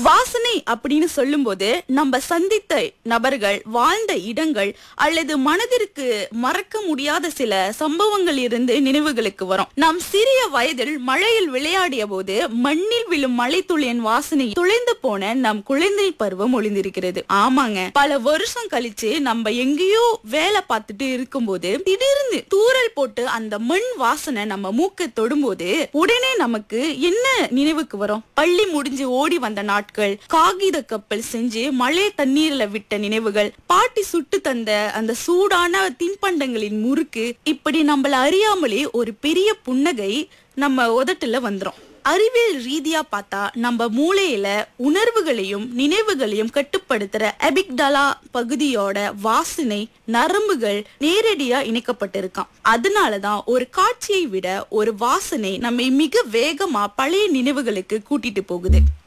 வாசனை அப்படின்னு சொல்லும்போது நம்ம சந்தித்த நபர்கள் வாழ்ந்த இடங்கள் அல்லது மனதிற்கு மறக்க முடியாத சில சம்பவங்கள் இருந்து நினைவுகளுக்கு வரும் நாம் சிறிய வயதில் மழையில் விளையாடிய போது மண்ணில் விழும் மழைத்துளியின் வாசனை துளைந்து போன நம் குழந்தை பருவம் ஒளிந்திருக்கிறது ஆமாங்க பல வருஷம் கழிச்சு நம்ம எங்கேயோ வேலை பார்த்துட்டு இருக்கும்போது திடீர்னு தூறல் போட்டு அந்த மண் வாசனை நம்ம மூக்க தொடும்போது உடனே நமக்கு என்ன நினைவுக்கு வரும் பள்ளி முடிஞ்சு ஓடி வந்த நாட்கள் காகித கப்பல் செஞ்சு மழை தண்ணீர்ல விட்ட நினைவுகள் பாட்டி சுட்டு தந்த அந்த சூடான தின்பண்டங்களின் முறுக்கு இப்படி நம்மள அறியாமலே ஒரு பெரிய புன்னகை நம்ம உதட்டுல வந்துரும் அறிவியல் ரீதியா பார்த்தா நம்ம மூளையில உணர்வுகளையும் நினைவுகளையும் கட்டுப்படுத்துற எபிக்டலா பகுதியோட வாசனை நரம்புகள் நேரடியா இணைக்கப்பட்டிருக்கான் அதனாலதான் ஒரு காட்சியை விட ஒரு வாசனை நம்மை மிக வேகமா பழைய நினைவுகளுக்கு கூட்டிட்டு போகுது